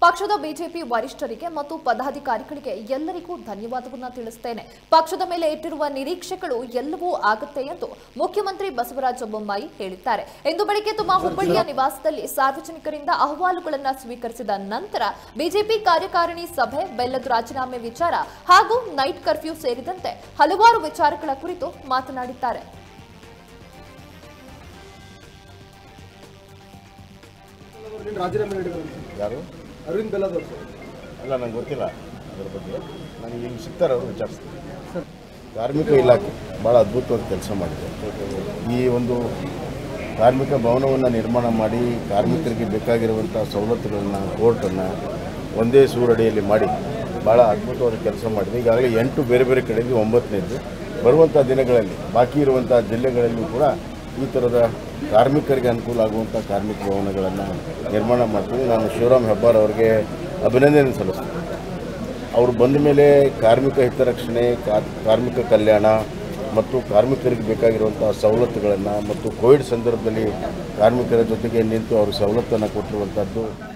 ಪಕ್ಷದ ಬಿಜೆಪಿ ವರಿಷ್ಠರಿಗೆ ಮತ್ತು ಪದಾಧಿಕಾರಿಗಳಿಗೆ ಎಲ್ಲರಿಗೂ ಧನ್ಯವಾದವನ್ನ ತಿಳಿಸುತ್ತೇನೆ ಪಕ್ಷದ ಮೇಲೆ ಇಟ್ಟಿರುವ ನಿರೀಕ್ಷೆಗಳು ಎಲ್ಲವೂ ಆಗುತ್ತೆ ಎಂದು ಮುಖ್ಯಮಂತ್ರಿ ಬಸವರಾಜ ಬೊಮ್ಮಾಯಿ ಹೇಳಿದ್ದಾರೆ ಇಂದು ಬೆಳಿಗ್ಗೆ ತಮ್ಮ ಹುಬ್ಬಳ್ಳಿಯ ನಿವಾಸದಲ್ಲಿ ಸಾರ್ವಜನಿಕರಿಂದ ಅಹವಾಲುಗಳನ್ನು ಸ್ವೀಕರಿಸಿದ ನಂತರ ಬಿಜೆಪಿ ಕಾರ್ಯಕಾರಿಣಿ ಸಭೆ ಬೆಲ್ಲದ ರಾಜೀನಾಮೆ ವಿಚಾರ ಹಾಗೂ ನೈಟ್ ಕರ್ಫ್ಯೂ ಸೇರಿದಂತೆ ಹಲವಾರು ವಿಚಾರಗಳ ಕುರಿತು ಮಾತನಾಡಿದ್ದಾರೆ ನೀನು ರಾಜೀನಾಮೆ ನೀಡಿದ್ರು ಯಾರು ಅರವಿಂದ್ ಬೆಲ್ಲದವ್ರು ಸರ್ ಅಲ್ಲ ನಂಗೆ ಗೊತ್ತಿಲ್ಲ ಅದ್ರ ಬಗ್ಗೆ ನನಗೆ ಹಿಂಗೆ ಸಿಗ್ತಾರೆ ಅವರು ವಿಚಾರಿಸ್ತೀನಿ ಕಾರ್ಮಿಕ ಇಲಾಖೆ ಭಾಳ ಅದ್ಭುತವಾದ ಕೆಲಸ ಮಾಡಿದೆ ಈ ಒಂದು ಕಾರ್ಮಿಕ ಭವನವನ್ನು ನಿರ್ಮಾಣ ಮಾಡಿ ಕಾರ್ಮಿಕರಿಗೆ ಬೇಕಾಗಿರುವಂಥ ಸವಲತ್ತುಗಳನ್ನು ಕೋರ್ಟನ್ನು ಒಂದೇ ಸೂರಡಿಯಲ್ಲಿ ಮಾಡಿ ಭಾಳ ಅದ್ಭುತವಾದ ಕೆಲಸ ಮಾಡಿದೆ ಈಗಾಗಲೇ ಎಂಟು ಬೇರೆ ಬೇರೆ ಕಡೆಗೆ ಒಂಬತ್ತನೇದು ಬರುವಂಥ ದಿನಗಳಲ್ಲಿ ಬಾಕಿ ಇರುವಂಥ ಜಿಲ್ಲೆಗಳಲ್ಲೂ ಕೂಡ ಈ ಥರದ ಕಾರ್ಮಿಕರಿಗೆ ಅನುಕೂಲ ಆಗುವಂಥ ಕಾರ್ಮಿಕ ಭವನಗಳನ್ನು ನಿರ್ಮಾಣ ಮಾಡ್ತೀವಿ ನಾನು ಶಿವರಾಮ್ ಹೆಬ್ಬಾರ್ ಅವರಿಗೆ ಅಭಿನಂದನೆ ಸಲ್ಲಿಸ್ತೀನಿ ಅವರು ಬಂದ ಮೇಲೆ ಕಾರ್ಮಿಕ ಹಿತರಕ್ಷಣೆ ಕಾರ್- ಕಾರ್ಮಿಕ ಕಲ್ಯಾಣ ಮತ್ತು ಕಾರ್ಮಿಕರಿಗೆ ಬೇಕಾಗಿರುವಂಥ ಸವಲತ್ತುಗಳನ್ನು ಮತ್ತು ಕೋವಿಡ್ ಸಂದರ್ಭದಲ್ಲಿ ಕಾರ್ಮಿಕರ ಜೊತೆಗೆ ನಿಂತು ಅವರು ಸವಲತ್ತನ್ನು ಕೊಟ್ಟಿರುವಂಥದ್ದು